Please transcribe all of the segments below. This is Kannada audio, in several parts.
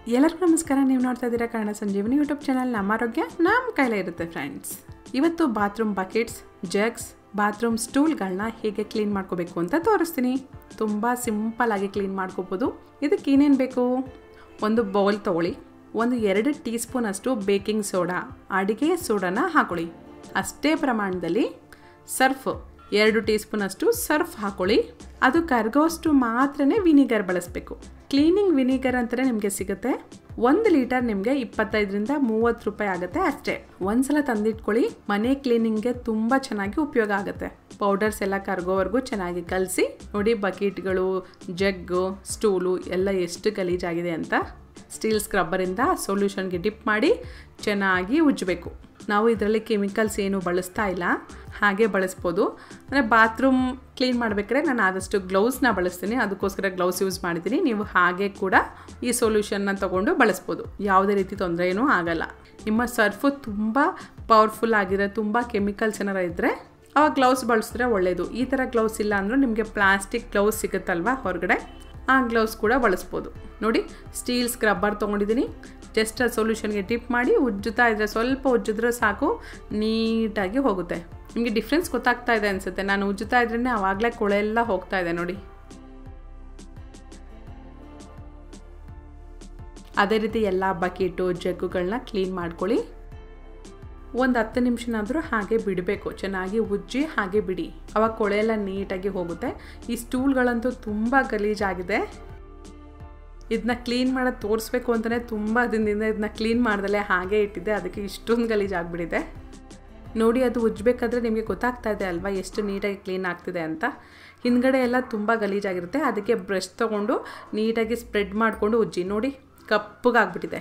ಎಲ್ಲರಿಗೂ ನಮಸ್ಕಾರ ನೀವು ನೋಡ್ತಾ ಇದ್ದೀರಾ ಕನ್ನಡ ಸಂಜೀವನಿ ಯೂಟ್ಯೂಬ್ ಚಾನಲ್ ನಮ್ಮ ಆರೋಗ್ಯ ನಮ್ಮ ಕೈಲೇ ಇರುತ್ತೆ ಫ್ರೆಂಡ್ಸ್ ಇವತ್ತು ಬಾತ್ರೂಮ್ ಬಕೆಟ್ಸ್ ಜಗ್ಸ್ ಬಾತ್ರೂಮ್ ಸ್ಟೂಲ್ಗಳನ್ನ ಹೇಗೆ ಕ್ಲೀನ್ ಮಾಡ್ಕೋಬೇಕು ಅಂತ ತೋರಿಸ್ತೀನಿ ತುಂಬ ಸಿಂಪಲ್ ಆಗಿ ಕ್ಲೀನ್ ಮಾಡ್ಕೋಬೋದು ಇದಕ್ಕೆ ಏನೇನು ಬೇಕು ಒಂದು ಬೌಲ್ ತೊಗೊಳ್ಳಿ ಒಂದು ಎರಡು ಟೀ ಸ್ಪೂನ್ ಅಷ್ಟು ಬೇಕಿಂಗ್ ಸೋಡಾ ಅಡುಗೆ ಸೋಡಾನ ಹಾಕೊಳ್ಳಿ ಅಷ್ಟೇ ಪ್ರಮಾಣದಲ್ಲಿ ಸರ್ಫ್ ಎರಡು ಟೀ ಸ್ಪೂನ್ ಅಷ್ಟು ಸರ್ಫ್ ಹಾಕೊಳ್ಳಿ ಅದು ಕರಗೋಷ್ಟು ಮಾತ್ರನೇ ವಿನಿಗರ್ ಬಳಸಬೇಕು ಕ್ಲೀನಿಂಗ್ ವಿನಿಗರ್ ಅಂತಲೇ ನಿಮಗೆ ಸಿಗುತ್ತೆ ಒಂದು ಲೀಟರ್ ನಿಮಗೆ ಇಪ್ಪತ್ತೈದರಿಂದ ಮೂವತ್ತು ರೂಪಾಯಿ ಆಗುತ್ತೆ ಅಷ್ಟೇ ಒಂದ್ಸಲ ತಂದಿಟ್ಕೊಳ್ಳಿ ಮನೆ ಕ್ಲೀನಿಂಗ್ಗೆ ತುಂಬ ಚೆನ್ನಾಗಿ ಉಪಯೋಗ ಆಗುತ್ತೆ ಪೌಡರ್ಸ್ ಎಲ್ಲ ಕರ್ಗೋವರೆಗೂ ಚೆನ್ನಾಗಿ ಕಲಸಿ ನೋಡಿ ಬಕೆಟ್ಗಳು ಜಗ್ಗು ಸ್ಟೂಲು ಎಲ್ಲ ಎಷ್ಟು ಗಲೀಜಾಗಿದೆ ಅಂತ ಸ್ಟೀಲ್ ಸ್ಕ್ರಬ್ಬರಿಂದ ಸೊಲ್ಯೂಷನ್ಗೆ ಡಿಪ್ ಮಾಡಿ ಚೆನ್ನಾಗಿ ಉಜ್ಜಬೇಕು ನಾವು ಇದರಲ್ಲಿ ಕೆಮಿಕಲ್ಸ್ ಏನು ಬಳಸ್ತಾ ಇಲ್ಲ ಹಾಗೆ ಬಳಸ್ಬೋದು ಅಂದರೆ ಬಾತ್ರೂಮ್ ಕ್ಲೀನ್ ಮಾಡಬೇಕಾದ್ರೆ ನಾನು ಆದಷ್ಟು ಗ್ಲೌಸ್ನ ಬಳಸ್ತೀನಿ ಅದಕ್ಕೋಸ್ಕರ ಗ್ಲೌಸ್ ಯೂಸ್ ಮಾಡಿದ್ದೀನಿ ನೀವು ಹಾಗೆ ಕೂಡ ಈ ಸೊಲ್ಯೂಷನ್ನ ತೊಗೊಂಡು ಬಳಸ್ಬೋದು ಯಾವುದೇ ರೀತಿ ತೊಂದರೆ ಏನೂ ಆಗಲ್ಲ ನಿಮ್ಮ ಸರ್ಫು ತುಂಬ ಪವರ್ಫುಲ್ ಆಗಿರೋ ತುಂಬ ಕೆಮಿಕಲ್ಸ್ ಏನಾರ ಇದ್ದರೆ ಅವಾಗ ಗ್ಲೌಸ್ ಬಳಸಿದ್ರೆ ಒಳ್ಳೆಯದು ಈ ಥರ ಗ್ಲೌಸ್ ಇಲ್ಲ ಅಂದರೂ ನಿಮಗೆ ಪ್ಲಾಸ್ಟಿಕ್ ಗ್ಲೌಸ್ ಸಿಗುತ್ತಲ್ವ ಹೊರಗಡೆ ಆ ಗ್ಲೌಸ್ ಕೂಡ ಬಳಸ್ಬೋದು ನೋಡಿ ಸ್ಟೀಲ್ ಸ್ಕ್ರಬ್ಬರ್ ತೊಗೊಂಡಿದ್ದೀನಿ ಜಸ್ಟ್ ಆ ಸೊಲ್ಯೂಷನ್ಗೆ ಟಿಪ್ ಮಾಡಿ ಉಜ್ಜುತ್ತಾ ಇದ್ದರೆ ಸ್ವಲ್ಪ ಉಜ್ಜಿದ್ರೆ ಸಾಕು ನೀಟಾಗಿ ಹೋಗುತ್ತೆ ನಿಮಗೆ ಡಿಫ್ರೆನ್ಸ್ ಗೊತ್ತಾಗ್ತಾ ಇದೆ ಅನಿಸುತ್ತೆ ನಾನು ಉಜ್ಜುತ್ತಾ ಇದ್ರೇ ಆವಾಗಲೇ ಕೊಳೆ ಎಲ್ಲ ಹೋಗ್ತಾ ಇದೆ ನೋಡಿ ಅದೇ ರೀತಿ ಎಲ್ಲ ಬಕೆಟು ಜಗ್ಗುಗಳನ್ನ ಕ್ಲೀನ್ ಮಾಡ್ಕೊಳ್ಳಿ ಒಂದು ಹತ್ತು ನಿಮಿಷನಾದರೂ ಹಾಗೆ ಬಿಡಬೇಕು ಚೆನ್ನಾಗಿ ಉಜ್ಜಿ ಹಾಗೆ ಬಿಡಿ ಅವಾಗ ಕೊಳೆ ಎಲ್ಲ ನೀಟಾಗಿ ಹೋಗುತ್ತೆ ಈ ಸ್ಟೂಲ್ಗಳಂತೂ ತುಂಬ ಗಲೀಜಾಗಿದೆ ಇದನ್ನ ಕ್ಲೀನ್ ಮಾಡೋದು ತೋರಿಸ್ಬೇಕು ಅಂತಲೇ ತುಂಬ ದಿನದಿಂದ ಇದನ್ನ ಕ್ಲೀನ್ ಮಾಡ್ದಲೆ ಹಾಗೆ ಇಟ್ಟಿದ್ದೆ ಅದಕ್ಕೆ ಇಷ್ಟೊಂದು ಗಲೀಜಾಗ್ಬಿಟ್ಟಿದೆ ನೋಡಿ ಅದು ಉಜ್ಜಬೇಕಾದ್ರೆ ನಿಮಗೆ ಗೊತ್ತಾಗ್ತಾ ಇದೆ ಅಲ್ವಾ ಎಷ್ಟು ನೀಟಾಗಿ ಕ್ಲೀನ್ ಆಗ್ತಿದೆ ಅಂತ ಹಿಂದ್ಗಡೆ ಎಲ್ಲ ತುಂಬ ಗಲೀಜಾಗಿರುತ್ತೆ ಅದಕ್ಕೆ ಬ್ರಷ್ ತೊಗೊಂಡು ನೀಟಾಗಿ ಸ್ಪ್ರೆಡ್ ಮಾಡಿಕೊಂಡು ಉಜ್ಜಿ ನೋಡಿ ಕಪ್ಪಗಾಗ್ಬಿಟ್ಟಿದೆ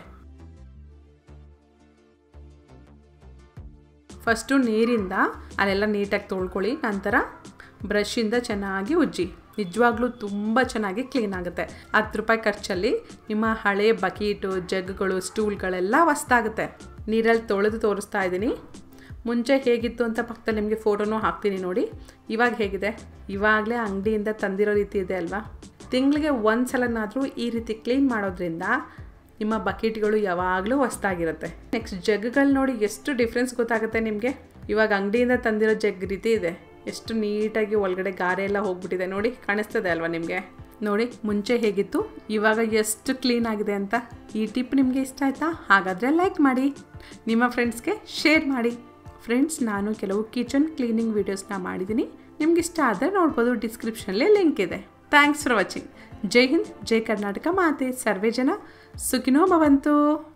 ಫಸ್ಟು ನೀರಿಂದ ಅಲ್ಲೆಲ್ಲ ನೀಟಾಗಿ ತೊಳ್ಕೊಳ್ಳಿ ನಂತರ ಬ್ರಷಿಂದ ಚೆನ್ನಾಗಿ ಉಜ್ಜಿ ನಿಜವಾಗ್ಲೂ ತುಂಬ ಚೆನ್ನಾಗಿ ಕ್ಲೀನ್ ಆಗುತ್ತೆ ಹತ್ತು ರೂಪಾಯಿ ಖರ್ಚಲ್ಲಿ ನಿಮ್ಮ ಹಳೆ ಬಕೀಟು ಜಗ್ಗಳು ಸ್ಟೂಲ್ಗಳೆಲ್ಲ ಹೊಸ್ದಾಗುತ್ತೆ ನೀರಲ್ಲಿ ತೊಳೆದು ತೋರಿಸ್ತಾ ಇದ್ದೀನಿ ಮುಂಚೆ ಹೇಗಿತ್ತು ಅಂತ ಪಕ್ಕದಲ್ಲಿ ನಿಮಗೆ ಫೋಟೋನೂ ಹಾಕ್ತೀನಿ ನೋಡಿ ಇವಾಗ ಹೇಗಿದೆ ಇವಾಗಲೇ ಅಂಗಡಿಯಿಂದ ತಂದಿರೋ ರೀತಿ ಇದೆ ಅಲ್ವಾ ತಿಂಗಳಿಗೆ ಒಂದು ಸಲನಾದರೂ ಈ ರೀತಿ ಕ್ಲೀನ್ ಮಾಡೋದ್ರಿಂದ ನಿಮ್ಮ ಬಕೆಟ್ಗಳು ಯಾವಾಗಲೂ ಹೊಸ್ದಾಗಿರುತ್ತೆ ನೆಕ್ಸ್ಟ್ ಜಗ್ಗಳು ನೋಡಿ ಎಷ್ಟು ಡಿಫ್ರೆನ್ಸ್ ಗೊತ್ತಾಗುತ್ತೆ ನಿಮಗೆ ಇವಾಗ ಅಂಗಡಿಯಿಂದ ತಂದಿರೋ ಜಗ್ ರೀತಿ ಇದೆ ಎಷ್ಟು ನೀಟಾಗಿ ಒಳಗಡೆ ಗಾರೆ ಎಲ್ಲ ಹೋಗ್ಬಿಟ್ಟಿದೆ ನೋಡಿ ಕಾಣಿಸ್ತದೆ ಅಲ್ವಾ ನಿಮಗೆ ನೋಡಿ ಮುಂಚೆ ಹೇಗಿತ್ತು ಇವಾಗ ಎಷ್ಟು ಕ್ಲೀನ್ ಆಗಿದೆ ಅಂತ ಈ ಟಿಪ್ ನಿಮಗೆ ಇಷ್ಟ ಆಯಿತಾ ಹಾಗಾದರೆ ಲೈಕ್ ಮಾಡಿ ನಿಮ್ಮ ಫ್ರೆಂಡ್ಸ್ಗೆ ಶೇರ್ ಮಾಡಿ ಫ್ರೆಂಡ್ಸ್ ನಾನು ಕೆಲವು ಕಿಚನ್ ಕ್ಲೀನಿಂಗ್ ವೀಡಿಯೋಸ್ನ ಮಾಡಿದ್ದೀನಿ ನಿಮ್ಗೆ ಇಷ್ಟ ಆದರೆ ನೋಡ್ಬೋದು ಡಿಸ್ಕ್ರಿಪ್ಷನಲ್ಲಿ ಲಿಂಕ್ ಇದೆ ಥ್ಯಾಂಕ್ಸ್ ಫಾರ್ ವಾಚಿಂಗ್ ಜೈ ಹಿಂದ್ ಜೈ ಕರ್ನಾಟಕ ಮಾತೆ ಸರ್ವೇ ಜನ ಸುಖಿನೋ ಭವಂತು